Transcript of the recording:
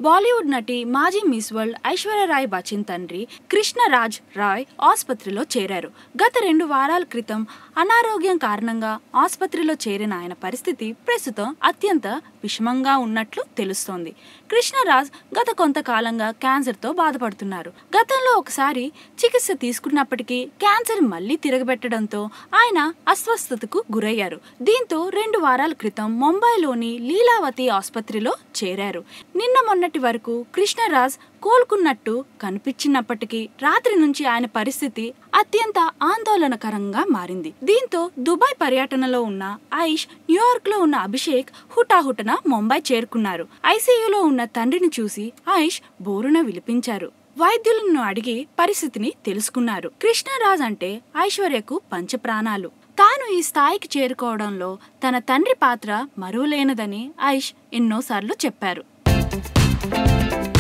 బాలీవుడ్ నటి మాజీ miss world Aishwarya Rai Bachchan తండ్రి కృష్ణరాజ్ రాయ్ ఆసుపత్రిలో చేరారు గత రెండు వారాల క్రితం అనారోగ్యం కారణంగా ఆసుపత్రిలో చేరిన ఆయన పరిస్థితి ప్రస్తుతం అత్యంత విషమంగా ఉన్నట్లు తెలుస్తోంది కృష్ణరాజ్ గత కొంతకాలంగా క్యాన్సర్తో బాధపడుతున్నారు గతంలో ఒకసారి చికిత్స తీసుకున్నప్పటికీ క్యాన్సర్ మళ్లీ తిరగబెట్టడంతో ఆయన అస్వస్థతకు గురయ్యారు దీంతో రెండు వారాల క్రితం ముంబైలోని లీలావతి ఆసుపత్రిలో చేరారు నిన్న మొన్నటి వరకు కృష్ణరాజ్ కోలుకున్నట్టు కనిపించినప్పటికీ రాత్రి నుంచి ఆయన పరిస్థితి అత్యంత ఆందోళనకరంగా మారింది దీంతో దుబాయ్ పర్యటనలో ఉన్న ఐష్ న్యూయార్క్ లో ఉన్న అభిషేక్ హుటాహుటన ముంబై చేరుకున్నారు ఐసీయూలో ఉన్న తండ్రిని చూసి ఐష్ బోరున విలిపించారు వైద్యులను అడిగి పరిస్థితిని తెలుసుకున్నారు కృష్ణరాజ్ అంటే ఐశ్వర్యకు పంచప్రాణాలు తాను ఈ స్థాయికి చేరుకోవడంలో తన తండ్రి పాత్ర మరువలేనిదని ఐష్ ఎన్నోసార్లు చెప్పారు